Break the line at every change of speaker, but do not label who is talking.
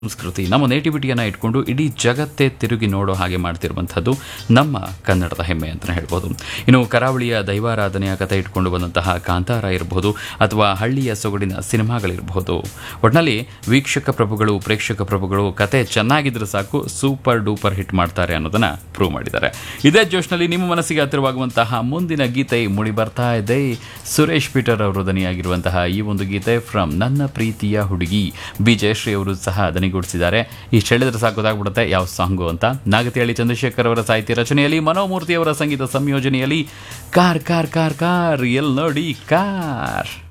ಸಂಸ್ಕೃತಿ ನಮ್ಮ ನೇಟಿವಿಟಿಯನ್ನು ಇಟ್ಕೊಂಡು ಇಡೀ ಜಗತ್ತೇ ತಿರುಗಿ ನೋಡೋ ಹಾಗೆ ಮಾಡ್ತಿರುವಂಥದ್ದು ನಮ್ಮ ಕನ್ನಡದ ಹೆಮ್ಮೆ ಅಂತಲೇ ಹೇಳ್ಬೋದು ಇನ್ನು ಕರಾವಳಿಯ ದೈವಾರಾಧನೆಯ ಕಥೆ ಇಟ್ಕೊಂಡು ಬಂದಂತಹ ಕಾಂತಾರ ಇರಬಹುದು ಅಥವಾ ಹಳ್ಳಿಯ ಸೊಗಡಿನ ಸಿನಿಮಾಗಳಿರಬಹುದು ಒಟ್ಟಿನಲ್ಲಿ ವೀಕ್ಷಕ ಪ್ರಭುಗಳು ಪ್ರೇಕ್ಷಕ ಪ್ರಭುಗಳು ಕತೆ ಚೆನ್ನಾಗಿದ್ರೆ ಸಾಕು ಸೂಪರ್ ಡೂಪರ್ ಹಿಟ್ ಮಾಡ್ತಾರೆ ಅನ್ನೋದನ್ನ ಪ್ರೂವ್ ಮಾಡಿದ್ದಾರೆ ಇದೇ ಜೋಶ್ನಲ್ಲಿ ನಿಮ್ಮ ಮನಸ್ಸಿಗೆ ಹತ್ತಿರವಾಗುವಂತಹ ಮುಂದಿನ ಗೀತೆ ಮುಡಿ ಬರ್ತಾ ಇದೆ ಸುರೇಶ್ ಪೀಟರ್ ಅವರು ದನಿಯಾಗಿರುವಂತಹ ಈ ಒಂದು ಗೀತೆ ಫ್ರಮ್ ನನ್ನ ಪ್ರೀತಿಯ ಹುಡುಗಿ ಬಿ ಜಯಶ್ರೀ ಅವರು ಸಹ ದನಿಗೂಡಿಸಿದ್ದಾರೆ ಇಷ್ಟು ಹೇಳಿದ್ರೆ ಸಾಕು ಗೊತ್ತಾಗ್ಬಿಡುತ್ತೆ ಯಾವ ಸಾಂಗು ಅಂತ ನಾಗತಿಹಳ್ಳಿ ಚಂದ್ರಶೇಖರ್ ಅವರ ಸಾಹಿತ್ಯ ರಚನೆಯಲ್ಲಿ ಮನೋಮೂರ್ತಿ ಅವರ ಸಂಗೀತ ಸಂಯೋಜನೆಯಲ್ಲಿ ಕಾರ್ ಕಾರ್ ಕಾರ್ ಕಾರ್ ಎಲ್ ನೋಡಿ ಕಾರ್